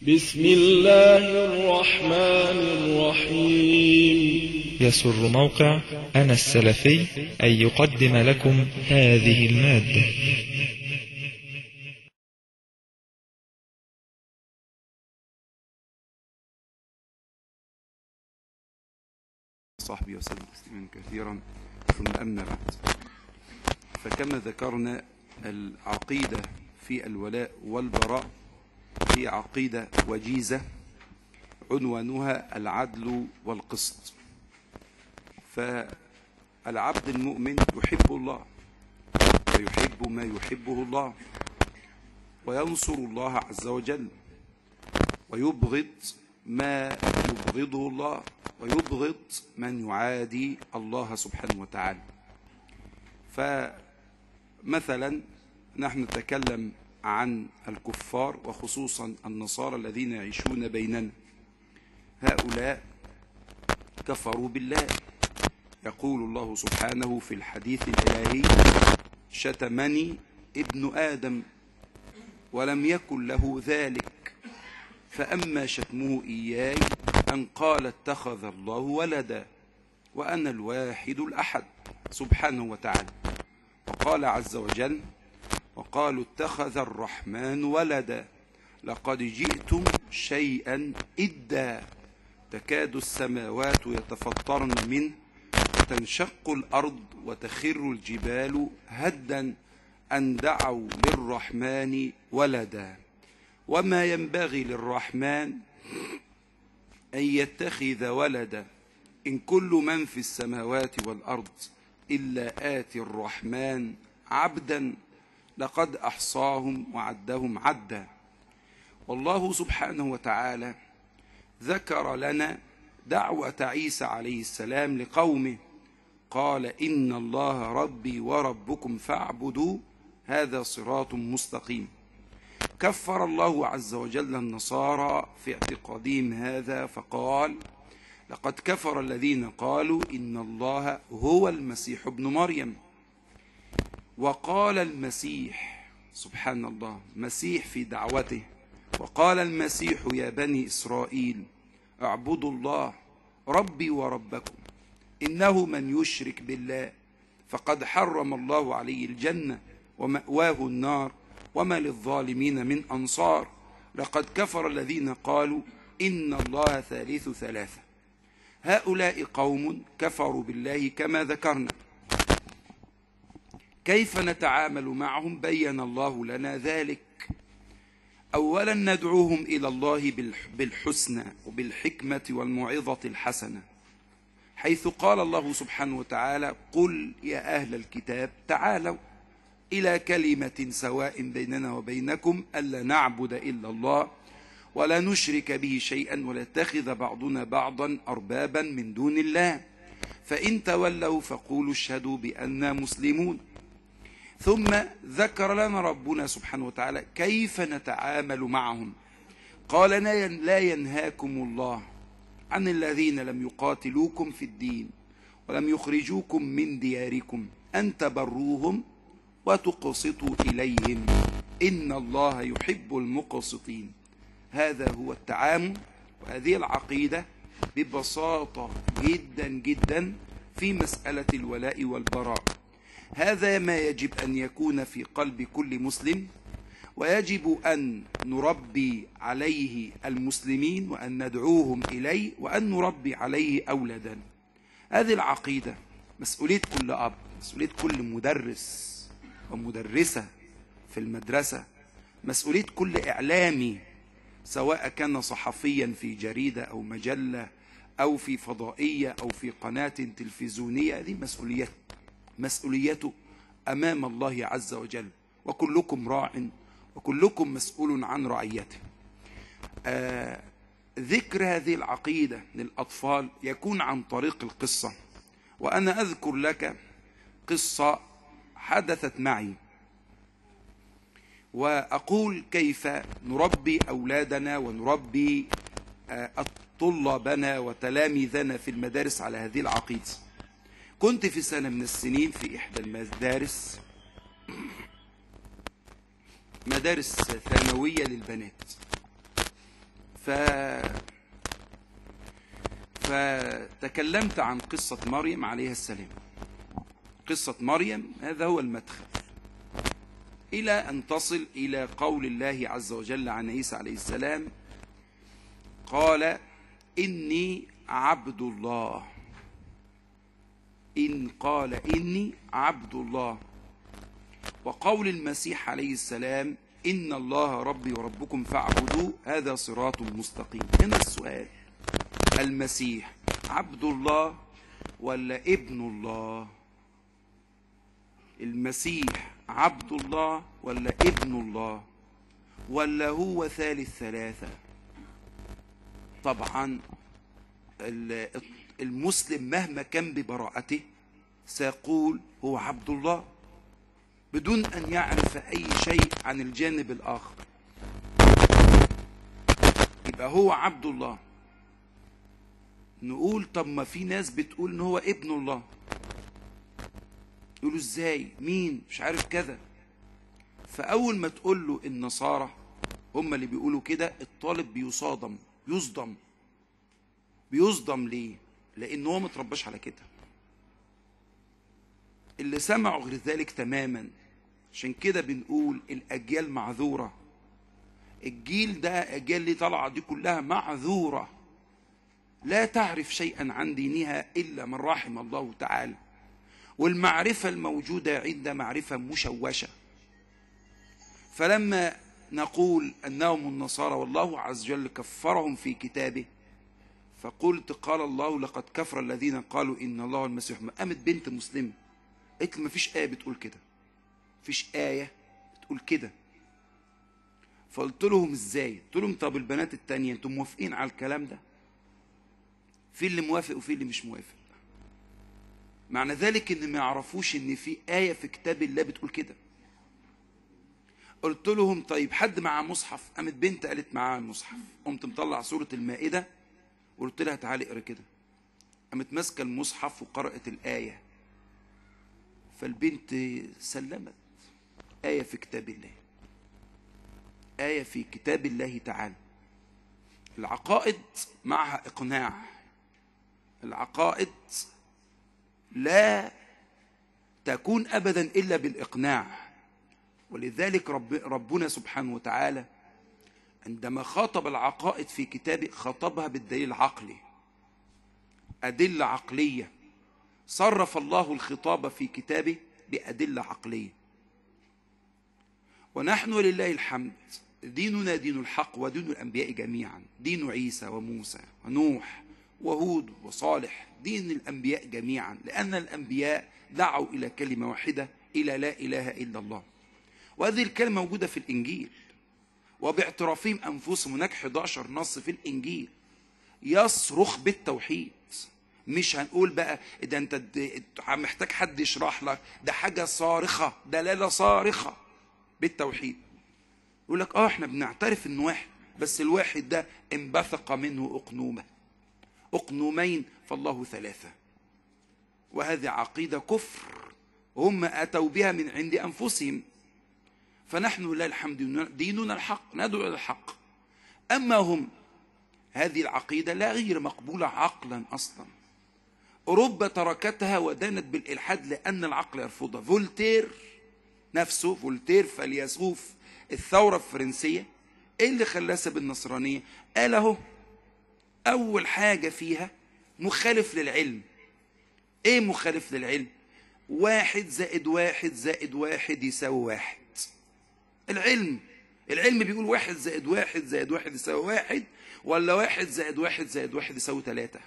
بسم الله الرحمن الرحيم يسر موقع أنا السلفي أن يقدم لكم هذه المادة صحبه وسلم تسليما كثيرا ثم أما بعد فكما ذكرنا العقيدة في الولاء والبراء هي عقيدة وجيزة عنوانها العدل والقسط فالعبد المؤمن يحب الله ويحب ما يحبه الله وينصر الله عز وجل ويبغض ما يبغضه الله ويبغض من يعادي الله سبحانه وتعالى فمثلا نحن نتكلم عن الكفار وخصوصا النصارى الذين يعيشون بيننا هؤلاء كفروا بالله يقول الله سبحانه في الحديث الإلهي شتمني ابن آدم ولم يكن له ذلك فأما شتمه إياي أن قال اتخذ الله ولدا وأنا الواحد الأحد سبحانه وتعالى وقال عز وجل وقالوا اتخذ الرحمن ولدا لقد جئتم شيئا إدا تكاد السماوات يتفطرن منه وتنشق الأرض وتخر الجبال هدا أن دعوا للرحمن ولدا وما ينبغي للرحمن أن يتخذ ولدا إن كل من في السماوات والأرض إلا آتي الرحمن عبدا لقد أحصاهم وعدهم عدا والله سبحانه وتعالى ذكر لنا دعوة عيسى عليه السلام لقومه قال إن الله ربي وربكم فاعبدوا هذا صراط مستقيم كفر الله عز وجل النصارى في اعتقادهم هذا فقال لقد كفر الذين قالوا إن الله هو المسيح ابن مريم وقال المسيح سبحان الله مسيح في دعوته وقال المسيح يا بني إسرائيل اعبدوا الله ربي وربكم إنه من يشرك بالله فقد حرم الله عليه الجنة ومأواه النار وما للظالمين من أنصار لقد كفر الذين قالوا إن الله ثالث ثلاثة هؤلاء قوم كفروا بالله كما ذكرنا كيف نتعامل معهم بين الله لنا ذلك أولا ندعوهم إلى الله بالحسنى وبالحكمة والموعظة الحسنة حيث قال الله سبحانه وتعالى قل يا أهل الكتاب تعالوا إلى كلمة سواء بيننا وبينكم ألا نعبد إلا الله ولا نشرك به شيئا ولا يتخذ بعضنا بعضا أربابا من دون الله فإن تولوا فقولوا اشهدوا بأننا مسلمون ثم ذكر لنا ربنا سبحانه وتعالى كيف نتعامل معهم قال لا ينهاكم الله عن الذين لم يقاتلوكم في الدين ولم يخرجوكم من دياركم أن تبروهم وتقسطوا إليهم إن الله يحب المقسطين هذا هو التعامل وهذه العقيدة ببساطة جدا جدا في مسألة الولاء والبراء هذا ما يجب أن يكون في قلب كل مسلم ويجب أن نربي عليه المسلمين وأن ندعوهم إليه وأن نربي عليه أولادا هذه العقيدة مسؤولية كل أب مسؤولية كل مدرس ومدرسة في المدرسة مسؤولية كل إعلامي سواء كان صحفيا في جريدة أو مجلة أو في فضائية أو في قناة تلفزيونية هذه مسؤولية مسؤوليته أمام الله عز وجل وكلكم راع وكلكم مسؤول عن رعيته آه ذكر هذه العقيدة للأطفال يكون عن طريق القصة وأنا أذكر لك قصة حدثت معي وأقول كيف نربي أولادنا ونربي طلابنا وتلاميذنا في المدارس على هذه العقيدة كنت في سنة من السنين في إحدى المدارس مدارس ثانوية للبنات ف فتكلمت عن قصة مريم عليها السلام قصة مريم هذا هو المدخل إلى أن تصل إلى قول الله عز وجل عن عيسى عليه السلام قال إني عبد الله إن قال إني عبد الله وقول المسيح عليه السلام إن الله ربي وربكم فاعبدوه هذا صراط مستقيم هنا السؤال المسيح عبد الله ولا ابن الله المسيح عبد الله ولا ابن الله ولا هو ثالث ثلاثة طبعا ال- المسلم مهما كان ببراءته سيقول هو عبد الله بدون أن يعرف أي شيء عن الجانب الآخر يبقى هو عبد الله نقول طب ما في ناس بتقول ان هو ابن الله يقولوا ازاي مين مش عارف كذا فاول ما تقول له النصارى هم اللي بيقولوا كده الطالب بيصادم يصدم بيصدم ليه لان هو مترباش على كده اللي سمعوا غير ذلك تماما عشان كده بنقول الاجيال معذوره الجيل ده الاجيال اللي طالعه دي كلها معذوره لا تعرف شيئا عن دينها الا من رحم الله تعالى والمعرفه الموجوده عند معرفه مشوشه فلما نقول انهم النصارى والله عز وجل كفرهم في كتابه فقلت قال الله لقد كفر الذين قالوا ان الله هو المسيح قامت بنت مسلمه قالت لي ما فيش ايه بتقول كده فيش ايه بتقول كده فقلت لهم ازاي قلت لهم طب البنات التانية انتم موافقين على الكلام ده في اللي موافق وفي اللي مش موافق معنى ذلك ان ما يعرفوش ان في آية في كتاب الله بتقول كده قلت لهم طيب حد معاه مصحف قامت بنت قالت معاها المصحف قمت مطلع سورة المائدة وقلت لها تعالي اقرا كده قامت ماسكة المصحف وقرأت الآية فالبنت سلمت آية في كتاب الله آية في كتاب الله تعالى العقائد معها إقناع العقائد لا تكون أبدا إلا بالإقناع ولذلك رب ربنا سبحانه وتعالى عندما خاطب العقائد في كتابه خاطبها بالدليل العقلي أدلة عقلية صرف الله الخطاب في كتابه بأدلة عقلية ونحن لله الحمد ديننا دين الحق ودين الأنبياء جميعا دين عيسى وموسى ونوح وهود وصالح دين الأنبياء جميعا لأن الأنبياء دعوا إلى كلمة واحدة إلى لا إله إلا الله وهذه الكلمة موجودة في الإنجيل وباعترافهم أنفسهم هناك 11 نص في الإنجيل يصرخ بالتوحيد مش هنقول بقى ده انت د- محتاج حد يشرح لك ده حاجة صارخة دلالة صارخة بالتوحيد يقول لك اه احنا بنعترف ان واحد بس الواحد ده انبثق منه اقنومه اقنومين فالله ثلاثه وهذه عقيده كفر هم اتوا بها من عند انفسهم فنحن لله الحمد ديننا الحق ندعو الى الحق اما هم هذه العقيده لا غير مقبوله عقلا اصلا اوروبا تركتها ودانت بالالحاد لان العقل يرفضها فولتير نفسه فولتير فيلسوف الثورة الفرنسية ايه اللي خلاه ساب النصرانية قال اهو اول حاجة فيها مخالف للعلم ايه مخالف للعلم واحد زائد واحد زائد واحد يساوي واحد العلم العلم بيقول واحد زائد واحد زائد واحد يساوي واحد ولا واحد زائد واحد زائد واحد يساوي ثلاثة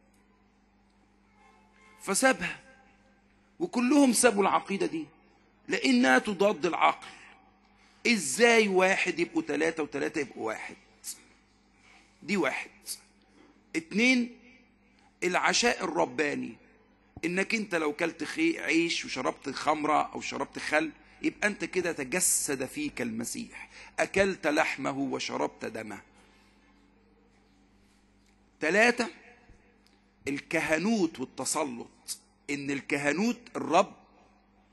فسابها وكلهم سابوا العقيدة دي لأنها تضاد العقل ازاي واحد يبقوا ثلاثة وثلاثة يبقوا واحد دي واحد اتنين العشاء الرباني انك انت لو كلت خي عيش وشربت خمرة او شربت خل يبقى انت كده تجسد فيك المسيح اكلت لحمه وشربت دمه ثلاثة الكهنوت والتسلط ان الكهنوت الرب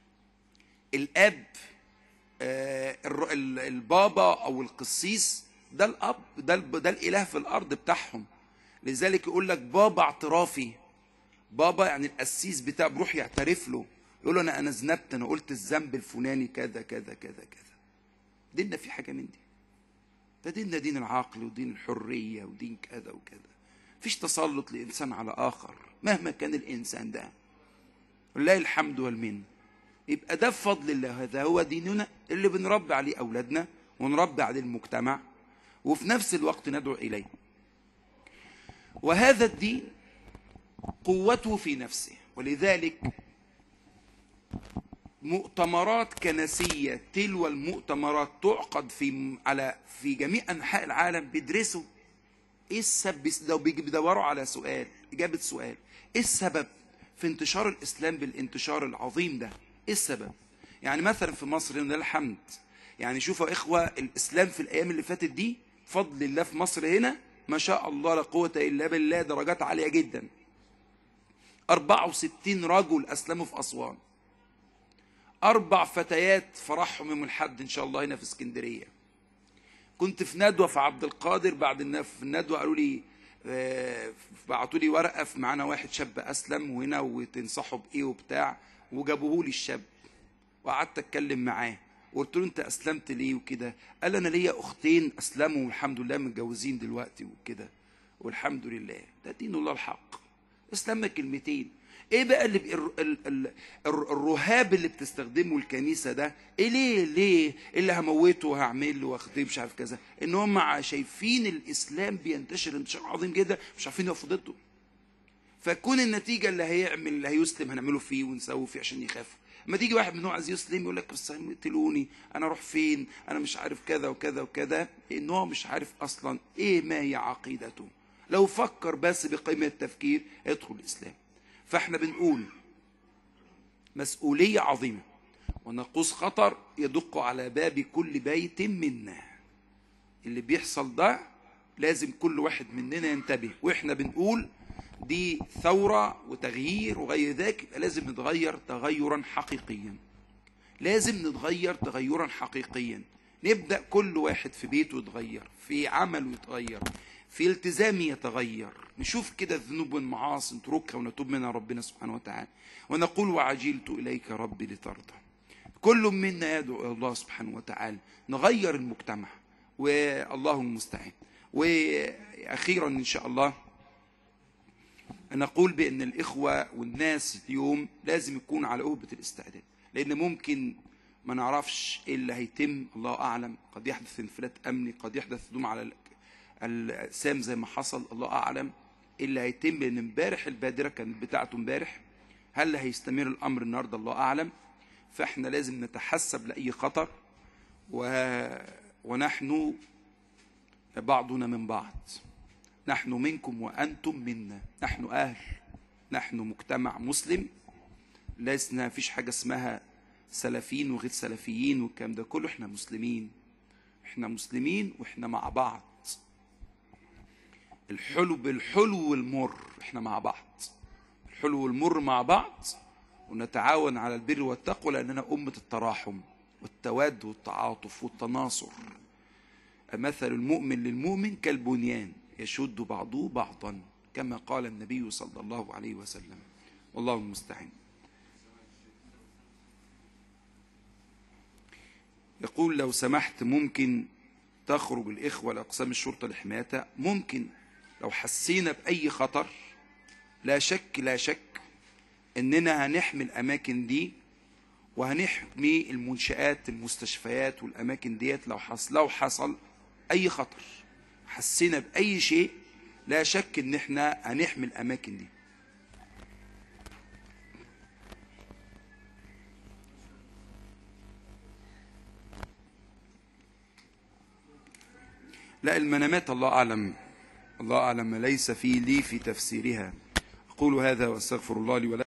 الاب آه، الر- ال- البابا او القسيس ده الاب ده ال- ده الاله في الارض بتاعهم لذلك يقول لك بابا اعترافي بابا يعني القسيس بتاع بروح يعترف له يقول له انا انا ذنبت انا قلت الذنب الفلاني كذا كذا كذا كذا ديننا في حاجه من دي ده ديننا دين العقل ودين الحريه ودين كذا وكذا مفيش تسلط لانسان على اخر مهما كان الانسان ده ولله الحمد والمن يبقى ده بفضل الله هذا هو ديننا اللي بنربي عليه اولادنا ونربي عليه المجتمع وفي نفس الوقت ندعو اليه وهذا الدين قوته في نفسه ولذلك مؤتمرات كنسية تلو المؤتمرات تعقد في على في جميع أنحاء العالم بيدرسوا إيه السبب لو بيجي- بيدوروا على سؤال إجابة سؤال إيه السبب في انتشار الإسلام بالانتشار العظيم ده إيه السبب يعني مثلا في مصر لله الحمد يعني شوفوا يا إخوة الإسلام في الأيام اللي فاتت دي بفضل الله في مصر هنا ما شاء الله لا قوة إلا بالله درجات عالية جدا 64 رجل أسلموا في أسوان أربع فتيات فرحهم يوم الحد إن شاء الله هنا في اسكندرية كنت في ندوة في عبد القادر بعد الن- في الندوة قالوا لي آه، بعتوا لي ورقة في معانا واحد شاب أسلم وهنا وتنصحوا بإيه وبتاع وجابوه لي الشاب وقعدت أتكلم معاه وقلت له أنت أسلمت ليه وكده قال أنا ليا أختين أسلموا والحمد لله متجوزين دلوقتي وكده والحمد لله ده دين الله الحق اسلمنا كلمتين ايه بقى اللي بي- ال- ال- ال- الر- الرهاب اللي بتستخدمه الكنيسه ده ايه ليه ليه اللي هموته وهعمل له واخديه مش عارف كذا ان هم ع- شايفين الاسلام بينتشر انتشار عظيم جدا مش عارفين يقفوا ضده فكون النتيجه اللي هيعمل اللي هيسلم هنعمله فيه ونسوي فيه عشان يخافوا اما تيجي واحد منهم عايز يسلم يقول لك بس هيقتلوني انا اروح فين انا مش عارف كذا وكذا وكذا ان هو مش عارف اصلا ايه ما هي عقيدته لو فكر بس بقيمه التفكير يدخل الاسلام فاحنا بنقول مسؤوليه عظيمه ونقوص خطر يدق على باب كل بيت منا اللي بيحصل ده لازم كل واحد مننا ينتبه واحنا بنقول دي ثورة وتغيير وغير ذلك يبقى لازم نتغير تغيرا حقيقيا لازم نتغير تغيرا حقيقيا نبدأ كل واحد في بيته يتغير في عمله يتغير في التزامه يتغير نشوف كده الذنوب والمعاصي نتركها ونتوب منها ربنا سبحانه وتعالى ونقول وعجلت إليك ربي لترضى كل منا يدعو إلى الله سبحانه وتعالى نغير المجتمع والله المستعان وأخيرا إن شاء الله نقول بأن الإخوة والناس اليوم لازم يكون على أهبة الاستعداد لأن ممكن ما نعرفش إيه اللي هيتم الله أعلم قد يحدث انفلات أمني قد يحدث هدوم على ال- الأجسام زي ما حصل الله أعلم إيه اللي هيتم لأن امبارح البادرة كانت بتاعته امبارح هل هيستمر الأمر النهاردة الله أعلم فإحنا لازم نتحسب لأي خطر و... ونحن بعضنا من بعض نحن منكم وأنتم منا نحن أهل نحن مجتمع مسلم لسنا فيش حاجة اسمها سلفيين وغير سلفيين والكلام ده كله احنا مسلمين احنا مسلمين واحنا مع بعض الحلو بالحلو والمر احنا مع بعض الحلو والمر مع بعض ونتعاون على البر والتقوى لأننا أمة التراحم والتواد والتعاطف والتناصر مثل المؤمن للمؤمن كالبنيان يشد بعضه بعضا كما قال النبي صلى الله عليه وسلم والله المستعان يقول لو سمحت ممكن تخرج الإخوة لأقسام الشرطة لحمايتها ممكن لو حسينا بأي خطر لا شك لا شك إننا هنحمي الأماكن دي وهنحمي المنشآت المستشفيات والأماكن ديت لو حصل لو حصل أي خطر حسينا بأي شيء لا شك إن إحنا هنحمي الأماكن دي لا المنامات الله أعلم الله أعلم ما ليس في لي في تفسيرها أقول هذا وأستغفر الله لي ولكم